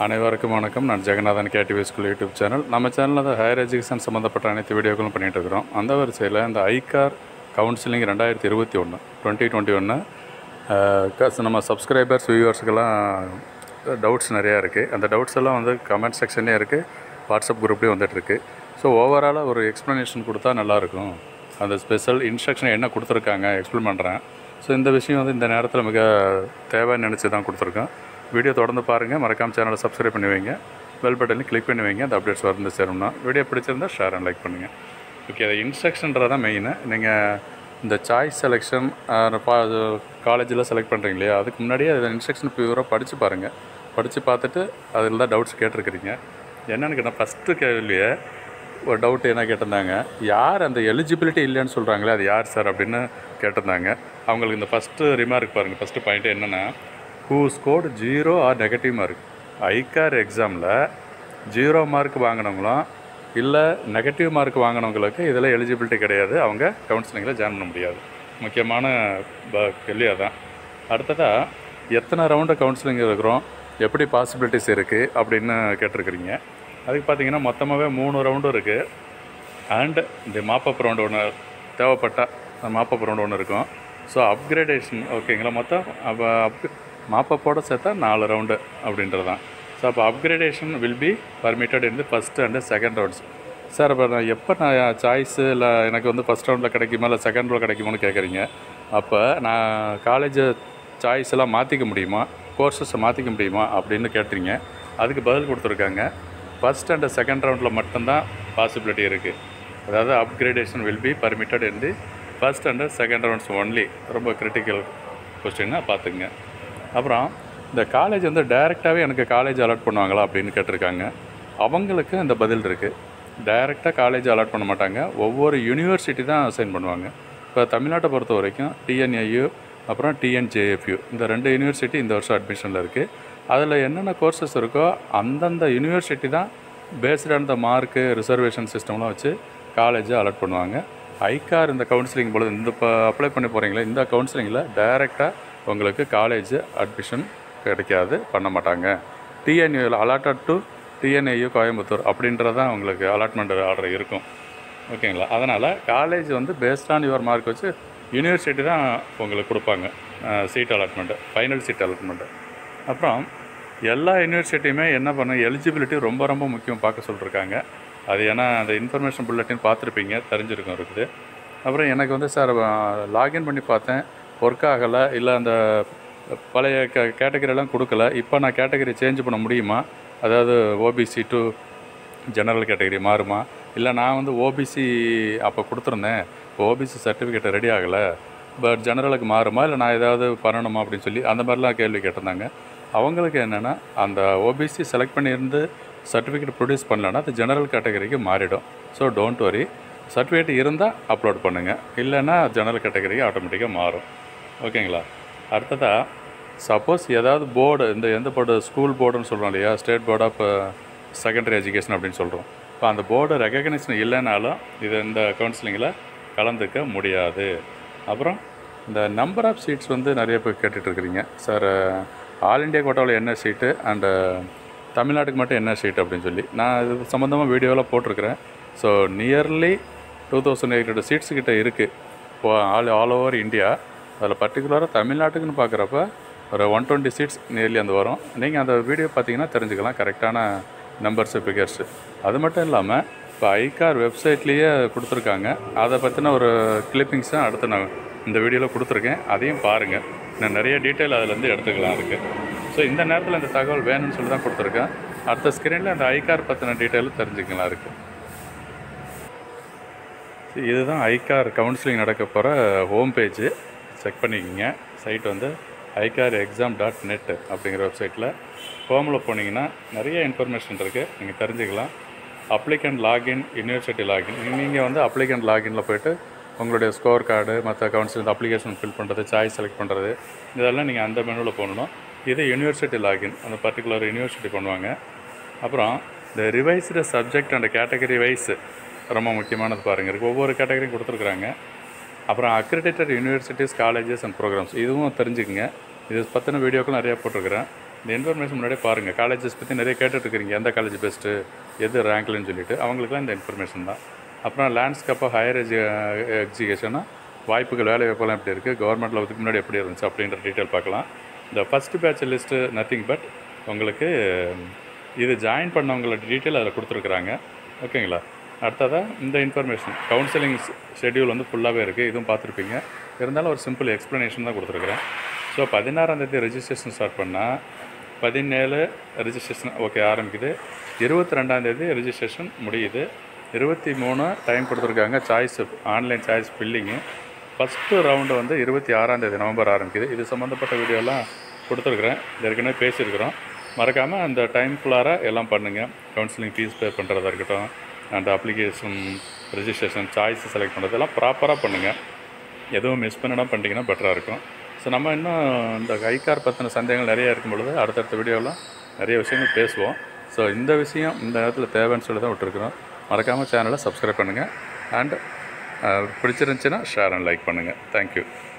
அனைவருக்கும் வணக்கம் நான் Jeganathan KTV school YouTube channel நம்ம சேனலில் தான் ஹையர் எஜுகேஷன் சம்மந்தப்பட்ட அனைத்து வீடியோக்களும் பண்ணிகிட்டு இருக்கிறோம் அந்த வரிசையில் இந்த ஐகார் கவுன்சிலிங் ரெண்டாயிரத்தி இருபத்தி ஒன்று டுவெண்ட்டி டுவெண்ட்டி ஒன்று நம்ம சப்ஸ்கிரைபர்ஸ் வியூவர்ஸுக்கெல்லாம் டவுட்ஸ் நிறையா இருக்குது அந்த டவுட்ஸ் எல்லாம் வந்து கமெண்ட் செக்ஷன்லேயும் இருக்குது வாட்ஸ்அப் குரூப்லேயும் வந்துட்டுருக்கு ஸோ ஓவராலாக ஒரு எக்ஸ்ப்ளனேஷன் கொடுத்தா நல்லாயிருக்கும் அந்த ஸ்பெஷல் இன்ஸ்ட்ரக்ஷன் என்ன கொடுத்துருக்காங்க எக்ஸ்பிளைன் பண்ணுறேன் ஸோ இந்த விஷயம் வந்து இந்த நேரத்தில் மிக தேவைன்னு நினச்சி தான் கொடுத்துருக்கேன் வீடியோ தொடர்ந்து பாருங்கள் மறக்காம சேனலை சப்ஸ்கிரைப் பண்ணி வைங்க பெல் பட்டனையும் கிளிக் பண்ணி வைங்க அந்த அப்டேட்ஸ் வந்து சேரும்னா வீடியோ பிடிச்சிருந்தா ஷேர் அண்ட் லைக் பண்ணுங்கள் ஓகே அது இன்ஸ்ட்ரக்ஷன்றதான் மெயினு நீங்கள் இந்த சாய்ஸ் செலெக்ஷன் காலேஜில் செலக்ட் பண்ணுறீங்க இல்லையா அதுக்கு முன்னாடியே அந்த இன்ஸ்ட்ரக்ஷன் பியூராக படித்து பாருங்கள் படித்து பார்த்துட்டு அதில் தான் டவுட்ஸ் கேட்டிருக்கிறீங்க என்னென்னு கேட்டால் ஃபஸ்ட்டு கேள்வியை ஒரு டவுட் என்ன கேட்டிருந்தாங்க யார் அந்த எலிஜிபிலிட்டி இல்லைன்னு சொல்கிறாங்களே அது யார் சார் அப்படின்னு கேட்டிருந்தாங்க அவங்களுக்கு இந்த ஃபஸ்ட்டு ரிமார்க் பாருங்கள் ஃபஸ்ட்டு பாயிண்ட் என்னென்னா who scored zero or negative mark ICAR எக்ஸாமில் ஜீரோ மார்க் வாங்கினவங்களும் இல்லை நெகட்டிவ் மார்க் வாங்கினவங்களுக்கு இதில் எலிஜிபிலிட்டி கிடையாது அவங்க கவுன்சிலிங்கில் ஜாயின் பண்ண முடியாது முக்கியமான ப கேள்வி அதான் அடுத்ததாக எத்தனை ரவுண்டு கவுன்சிலிங் இருக்கிறோம் எப்படி பாசிபிலிட்டிஸ் இருக்குது அப்படின்னு கேட்டிருக்கிறீங்க அதுக்கு பார்த்தீங்கன்னா மொத்தமாகவே மூணு ரவுண்டும் இருக்குது அண்ட் இந்த மாப்பப் ரவுண்டு ஒன்று தேவைப்பட்டால் மாப்பப் ரவுண்டு ஒன்று இருக்கும் ஸோ அப்கிரேடேஷன் ஓகேங்களா மொத்தம் அப்போ அப் மாப்பப்போட சேர்த்தா நாலு ரவுண்டு அப்படின்றது தான் ஸோ அப்போ upgradation will be permitted in the first and second rounds sir இப்போ நான் எப்போ நான் சாய்ஸு இல்லை எனக்கு வந்து ஃபஸ்ட் ரவுண்டில் கிடைக்குமா இல்லை செகண்ட் ரவுண்டில் கிடைக்குமான்னு கேட்குறீங்க அப்போ நான் காலேஜ் சாய்ஸ் எல்லாம் மாற்றிக்க முடியுமா கோர்சஸை மாற்றிக்க முடியுமா அப்படின்னு கேட்டுறீங்க அதுக்கு பதில் கொடுத்துருக்காங்க ஃபஸ்ட் அண்ட் செகண்ட் ரவுண்டில் மட்டும்தான் பாசிபிலிட்டி இருக்குது அதாவது upgradation will be permitted in the first and second rounds only ரொம்ப கிரிட்டிக்கல் கொஸ்டின்னா பார்த்துங்க அப்புறம் இந்த காலேஜ் வந்து டைரெக்டாகவே எனக்கு காலேஜ் அலாட் பண்ணுவாங்களா அப்படின்னு கேட்டிருக்காங்க அவங்களுக்கு இந்த பதில் இருக்குது டைரெக்டாக காலேஜ் அலாட் பண்ண மாட்டாங்க ஒவ்வொரு யூனிவர்சிட்டி தான் அசைன் பண்ணுவாங்க இப்போ தமிழ்நாட்டை பொறுத்த வரைக்கும் டிஎன்ஐயு அப்புறம் டிஎன்ஜேஎஃப்யூ இந்த ரெண்டு யூனிவர்சிட்டி இந்த வருஷம் அட்மிஷனில் இருக்குது அதில் என்னென்ன கோர்சஸ் இருக்கோ அந்தந்த யூனிவர்சிட்டி தான் based on the mark reservation சிஸ்டம்லாம் வச்சு காலேஜை அலாட் பண்ணுவாங்க ஐகார் இந்த கவுன்சிலிங் பொழுது இந்த இப்போ அப்ளை பண்ணி போகிறீங்களே இந்த கவுன்சிலிங்கில் டைரெக்டாக உங்களுக்கு காலேஜ் அட்மிஷன் கிடைக்காது பண்ண மாட்டாங்க டிஎன்யூவில் அலாட்டட் டு டிஎன்ஐயு கோயம்புத்தூர் அப்படின்றதான் உங்களுக்கு அலாட்மெண்ட் ஆர்டர் இருக்கும் ஓகேங்களா அதனால் காலேஜ் வந்து பேஸ்ட் ஆன் யுவர் மார்க் வச்சு யூனிவர்சிட்டி தான் உங்களுக்கு கொடுப்பாங்க seat allotment final seat allotment அப்புறம் எல்லா யூனிவர்சிட்டியுமே என்ன பண்ணும் எலிஜிபிலிட்டி ரொம்ப ரொம்ப முக்கியம் பார்க்க சொல்லியிருக்காங்க அது ஏன்னா அந்த இன்ஃபர்மேஷன் புல்லட்டின் பார்த்துருப்பீங்க தெரிஞ்சிருக்கும் இருக்குது அப்புறம் எனக்கு வந்து சார் லாகின் பண்ணி பார்த்தேன் ஒர்க் ஆகலை இல்லை அந்த பழைய கே கேட்டகரியெல்லாம் கொடுக்கல இப்போ நான் கேட்டகரி சேஞ்ச் பண்ண முடியுமா அதாவது ஓபிசி டு ஜெனரல் கேட்டகரி மாறுமா இல்லை நான் வந்து ஓபிசி அப்போ கொடுத்துருந்தேன் இப்போ ஓபிசி சர்டிஃபிகேட் ரெடி ஆகலை பட் ஜெனரலுக்கு மாறுமா இல்லை நான் ஏதாவது பண்ணணுமா அப்படின்னு சொல்லி அந்த மாதிரிலாம் கேள்வி கேட்டிருந்தாங்க அவங்களுக்கு என்னென்னா அந்த ஓபிசி செலக்ட் பண்ணியிருந்து சர்டிஃபிகேட் ப்ரொடியூஸ் பண்ணலன்னா அது ஜெனரல் கேட்டகரிக்கு மாறிடும் ஸோ டோன்ட் வரி சர்டிஃபிகேட் இருந்தால் அப்லோட் பண்ணுங்கள் இல்லைன்னா ஜெனரல் கேட்டகரிக்கு ஆட்டோமேட்டிக்காக மாறும் ஓகேங்களா அடுத்ததாக சப்போஸ் ஏதாவது போர்டு இந்த எந்த போர்டு ஸ்கூல் போர்டுன்னு சொல்கிறோம் இல்லையா state board of secondary education அப்படின்னு சொல்கிறோம் இப்போ அந்த போர்டு ரெக்கக்னிஷன் இல்லைனாலும் இது இந்த கவுன்சிலிங்கில் கலந்துக்க முடியாது அப்புறம் இந்த நம்பர் ஆஃப் சீட்ஸ் வந்து நிறைய பேர் கேட்டுட்ருக்குறீங்க சார் ஆல் இண்டியா கோட்டாவில் என்ன சீட்டு அண்டு தமிழ்நாட்டுக்கு மட்டும் என்ன சீட் அப்படின்னு சொல்லி நான் இது சம்மந்தமாக வீடியோவில் போட்டிருக்கிறேன் so nearly two thousand eight hundred seats கிட்ட இருக்குது இப்போ ஆல் ஆல் ஓவர் இந்தியா அதில் பர்டிகுலராக தமிழ்நாட்டுக்குன்னு பார்க்குறப்ப ஒரு ஒன் டுவெண்ட்டி சீட்ஸ் நியர்லி அந்த வரும் நீங்கள் அந்த வீடியோ பார்த்தீங்கன்னா தெரிஞ்சுக்கலாம் கரெக்டான நம்பர்ஸு ஃபிகர்ஸு அது மட்டும் இல்லாமல் இப்போ ஐகார் வெப்சைட்லேயே கொடுத்துருக்காங்க அதை பற்றின ஒரு கிளிப்பிங்ஸ் தான் அடுத்து நான் இந்த வீடியோவில் கொடுத்துருக்கேன் அதையும் பாருங்கள் நான் நிறைய டீட்டெயில் அதிலேருந்து எடுத்துக்கலாம் இருக்குது ஸோ இந்த நேரத்தில் இந்த தகவல் வேணும்னு சொல்லி தான் கொடுத்துருக்கேன் அடுத்த ஸ்க்ரீனில் அந்த ஐகார் பற்றின டீட்டெயிலும் தெரிஞ்சுக்கலாம் இருக்குது இதுதான் ஐகார் கவுன்சிலிங் நடக்க போகிற ஹோம் பேஜு செக் பண்ணிக்கோங்க சைட் வந்து ஐகார் எக்ஸாம் டாட் நெட் அப்படிங்கிற வெப்சைட்டில் ஹோமில் போனீங்கன்னா நிறைய இன்ஃபர்மேஷன் இருக்குது நீங்கள் தெரிஞ்சுக்கலாம் அப்ளிகண்ட் லாகின் யூனிவர்சிட்டி லாகின் நீங்கள் வந்து அப்ளிகண்ட் லாகினில் போய்ட்டு உங்களுடைய ஸ்கோர் கார்டு மற்ற கவுன்சிலிங் அப்ளிகேஷன் ஃபில் பண்ணுறது சாய்ஸ் செலக்ட் பண்ணுறது இதெல்லாம் நீங்கள் அந்த மெனுவில் போகணும் இது யூனிவர்சிட்டி லாகின் அந்த பர்டிகுலர் யூனிவர்சிட்டி பண்ணுவாங்க அப்புறம் இந்த revised subject and category wise ரொம்ப முக்கியமானது பாருங்கள் இருக்குது ஒவ்வொரு கேட்டகரியும் கொடுத்துருக்குறாங்க அப்புறம் accredited universities colleges and programmes இதுவும் தெரிஞ்சுக்குங்க இது பற்றின வீடியோக்கள் நிறையா போட்டிருக்கிறேன் இந்த இன்ஃபர்மேஷன் முன்னாடியே பாருங்கள் காலேஜஸ் பற்றி நிறைய கேட்டுட்டு இருக்கிறீங்க எந்த காலேஜ் பெஸ்ட்டு எது ரேங்க்லன்னு சொல்லிட்டு அவங்களுக்குலாம் இந்த இன்ஃபர்மேஷன் தான் அப்புறம் லேண்ட்ஸ்கேப் ஹையர் எஜு எஜுகேஷனாக வாய்ப்புகள் வேலை வாய்ப்பெல்லாம் எப்படி இருக்குது கவர்மெண்ட்டில் இதுக்கு முன்னாடி எப்படி இருந்துச்சு அப்படின்ற டீட்டெயில் பார்க்கலாம் இந்த first batch list nothing but உங்களுக்கு இது ஜாயின் பண்ணவங்களோட டீட்டெயில் அதில் கொடுத்துருக்குறாங்க ஓகேங்களா அடுத்ததாக இந்த இன்ஃபர்மேஷன் கவுன்சிலிங் ஷெட்யூல் வந்து ஃபுல்லாகவே இருக்குது இதுவும் பார்த்துருப்பீங்க இருந்தாலும் ஒரு சிம்பிள் எக்ஸ்ப்ளனேஷன் தான் கொடுத்துருக்குறேன் ஸோ பதினாறாந்தேதி ரெஜிஸ்ட்ரேஷன் ஸ்டார்ட் பண்ணால் பதினேழு ரெஜிஸ்ட்ரேஷன் ஓகே ஆரம்பிக்குது இருபத்தி ரெண்டாந்தேதி ரெஜிஸ்ட்ரேஷன் முடியுது இருபத்தி மூணு டைம் கொடுத்துருக்காங்க choice online choice filling first round வந்து இருபத்தி ஆறாந்தேதி நவம்பர் ஆரம்பிக்குது இது சம்மந்தப்பட்ட வீடியோலாம் கொடுத்துருக்குறேன் ஏற்கனவே பேசியிருக்கிறோம் மறக்காமல் அந்த டைம்குள்ளார எல்லாம் பண்ணுங்கள் கவுன்சிலிங் ஃபீஸ் பே பண்ணுறதா இருக்கட்டும் அந்த அப்ளிகேஷன் ரெஜிஸ்ட்ரேஷன் சாய்ஸ் செலக்ட் பண்ணுறதெல்லாம் ப்ராப்பராக பண்ணுங்கள் எதுவும் மிஸ் பண்ணிடாம பண்ணிட்டீங்கன்னா பெட்டராக இருக்கும் ஸோ நம்ம இன்னும் இந்த ஐகார் பற்றின சந்தேகங்கள் நிறைய இருக்கும் பொழுது அடுத்தடுத்த வீடியோவில் நிறைய விஷயங்கள் பேசுவோம் ஸோ இந்த விஷயம் இந்த நேரத்தில் தேவைன்னு சொல்லி தான் விட்டுருக்குறோம் மறக்காமல் சேனலை சப்ஸ்கிரைப் பண்ணுங்கள் அண்ட் பிடிச்சிருந்துச்சின்னா ஷேர் அண்ட் லைக் பண்ணுங்கள் தேங்க்யூ